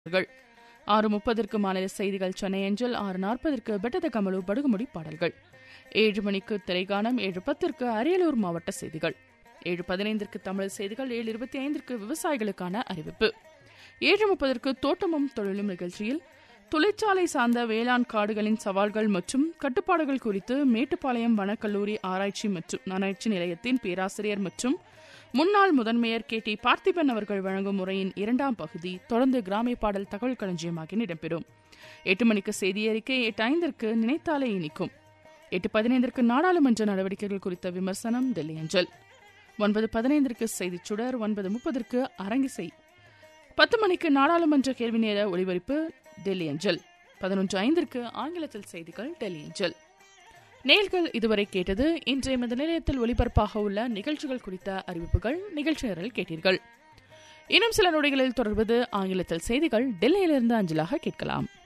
பாடல்கள் ஆறு முப்பதற்கு மாநில செய்திகள் சென்னை அஞ்சல் ஆறு நாற்பதற்கு பெட்டத கமலு படுகுமுடி பாடல்கள் ஏழு மணிக்கு திரைகானம் ஏழு பத்திற்கு அரியலூர் மாவட்ட செய்திகள் ஏழு பதினைந்திற்கு தமிழ் செய்திகள் ஏழு இருபத்தி ஐந்திற்கு விவசாயிகளுக்கான அறிவிப்பு ஏழு முப்பதற்கு தோட்டமும் தொழிலும் நிகழ்ச்சியில் தொழிற்சாலை சார்ந்த வேளாண் காடுகளின் சவால்கள் மற்றும் கட்டுப்பாடுகள் குறித்து மேட்டுப்பாளையம் வனக்கல்லூரி ஆராய்ச்சி மற்றும் ஆராய்ச்சி நிலையத்தின் பேராசிரியர் மற்றும் முன்னாள் முதன்மையர் கே டி பார்த்திபன் அவர்கள் வழங்கும் முறையின் இரண்டாம் பகுதி தொடர்ந்து கிராமிய பாடல் தகவல் களஞ்சியமாக இடம்பெறும் எட்டு மணிக்கு செய்தி அறிக்கை எட்டு ஐந்திற்கு நினைத்தாலே இனிக்கும் எட்டு பதினைந்திற்கு நாடாளுமன்ற நடவடிக்கைகள் குறித்த விமர்சனம் டெல்லி அஞ்சல் ஒன்பது பதினைந்திற்கு செய்திச் சுடர் ஒன்பது முப்பதற்கு அரங்கிசை பத்து மணிக்கு நாடாளுமன்ற கேள்வி நேர ஒளிபரப்பு டெல்லி அஞ்சல் பதினொன்று ஐந்திற்கு ஆங்கிலத்தில் செய்திகள் டெல்லி அஞ்சல் நேர்கள் இதுவரை கேட்டது இன்றைய இந்த நிலையத்தில் ஒளிபரப்பாக உள்ள நிகழ்ச்சிகள் குறித்த அறிவிப்புகள் நிகழ்ச்சி நிரல் கேட்டீர்கள் இன்னும் சில நொடிகளில் தொடர்வது ஆங்கிலத்தில் செய்திகள் டெல்லியிலிருந்து அஞ்சலாக கேட்கலாம்